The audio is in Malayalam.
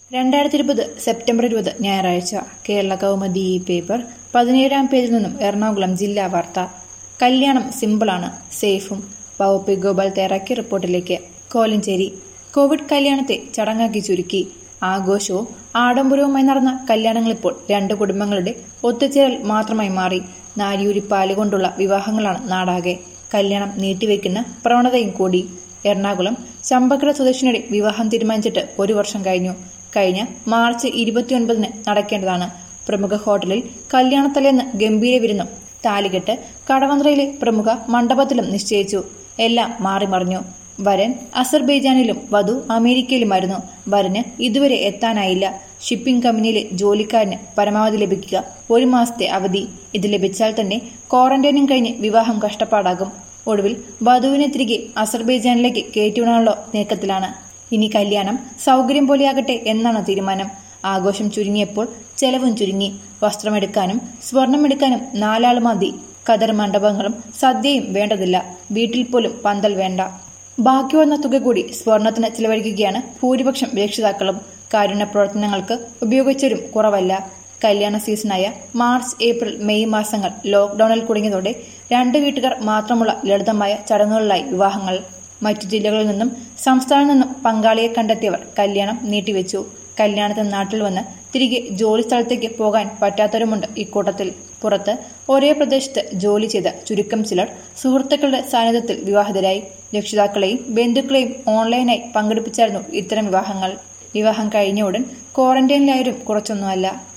രണ്ടായിരത്തി ഇരുപത് സെപ്റ്റംബർ ഇരുപത് ഞായറാഴ്ച കേരള കൗമുദി ഈ പേപ്പർ പതിനേഴാം പേജിൽ നിന്നും എറണാകുളം ജില്ലാ വാർത്ത കല്യാണം സിമ്പിളാണ് സേഫും വകുപ്പ് ഗോപാൽ തയ്യാറാക്കിയ റിപ്പോർട്ടിലേക്ക് കോലഞ്ചേരി കോവിഡ് കല്യാണത്തെ ചടങ്ങാക്കി ചുരുക്കി ആഘോഷവും ആഡംബരവുമായി നടന്ന കല്യാണങ്ങളിപ്പോൾ രണ്ട് കുടുംബങ്ങളുടെ ഒത്തുചേരൽ മാത്രമായി മാറി നാരിയൂരി പാലുകൊണ്ടുള്ള വിവാഹങ്ങളാണ് നാടാകെ കല്യാണം നീട്ടിവെക്കുന്ന പ്രവണതയും കൂടി എറണാകുളം ചമ്പക്കട സ്വദേശിനിയുടെ വിവാഹം തീരുമാനിച്ചിട്ട് ഒരു വർഷം കഴിഞ്ഞു കഴിഞ്ഞ മാർച്ച് ഇരുപത്തിയൊൻപതിന് നടക്കേണ്ടതാണ് പ്രമുഖ ഹോട്ടലിൽ കല്യാണത്തലേന്ന് ഗംഭീര വിരുന്നും താലികെട്ട് കടവന്ത്രയിലെ പ്രമുഖ മണ്ഡപത്തിലും നിശ്ചയിച്ചു എല്ലാം മാറിമറിഞ്ഞു വരൻ അസർബൈജാനിലും വധു അമേരിക്കയിലുമായിരുന്നു വരന് ഇതുവരെ എത്താനായില്ല ഷിപ്പിംഗ് കമ്പനിയിലെ ജോലിക്കാരന് പരമാവധി ലഭിക്കുക ഒരു മാസത്തെ അവധി ഇത് ലഭിച്ചാൽ തന്നെ ക്വാറന്റൈനും കഴിഞ്ഞ് വിവാഹം കഷ്ടപ്പാടാകും ഒടുവിൽ വധുവിനെ തിരികെ അസർബൈജാനിലേക്ക് കയറ്റിവിടാനുള്ള നീക്കത്തിലാണ് ഇനി കല്യാണം സൗകര്യം പോലെയാകട്ടെ എന്നാണ് തീരുമാനം ആഘോഷം ചുരുങ്ങിയപ്പോൾ ചെലവും ചുരുങ്ങി വസ്ത്രമെടുക്കാനും സ്വർണമെടുക്കാനും നാലാൾ മതി കതർ മണ്ഡപങ്ങളും സദ്യയും വേണ്ടതില്ല വീട്ടിൽ പോലും പന്തൽ വേണ്ട ബാക്കി വന്ന തുക കൂടി സ്വർണത്തിന് ചിലവഴിക്കുകയാണ് ഭൂരിപക്ഷം രക്ഷിതാക്കളും കാരുണ്യ പ്രവർത്തനങ്ങൾക്ക് ഉപയോഗിച്ചവരും കുറവല്ല കല്യാണ സീസണായ മാർച്ച് ഏപ്രിൽ മെയ് മാസങ്ങൾ ലോക്ഡൌണിൽ കുടുങ്ങിയതോടെ രണ്ട് വീട്ടുകാർ മാത്രമുള്ള ലളിതമായ ചടങ്ങുകളിലായി വിവാഹങ്ങൾ മറ്റു ജില്ലകളിൽ നിന്നും സംസ്ഥാനത്തു നിന്നും പങ്കാളിയെ കണ്ടെത്തിയവർ കല്യാണം നീട്ടിവെച്ചു കല്യാണത്തിന് നാട്ടിൽ വന്ന് തിരികെ ജോലി സ്ഥലത്തേക്ക് പോകാൻ പറ്റാത്തവരുമുണ്ട് ഇക്കൂട്ടത്തിൽ പുറത്ത് ഒരേ പ്രദേശത്ത് ജോലി ചെയ്ത ചുരുക്കം ചിലർ സുഹൃത്തുക്കളുടെ സാന്നിധ്യത്തിൽ വിവാഹിതരായി രക്ഷിതാക്കളെയും ബന്ധുക്കളെയും ഓൺലൈനായി പങ്കെടുപ്പിച്ചായിരുന്നു ഇത്തരം വിവാഹങ്ങൾ വിവാഹം കഴിഞ്ഞ ഉടൻ ക്വാറന്റൈനിലായവരും കുറച്ചൊന്നുമല്ല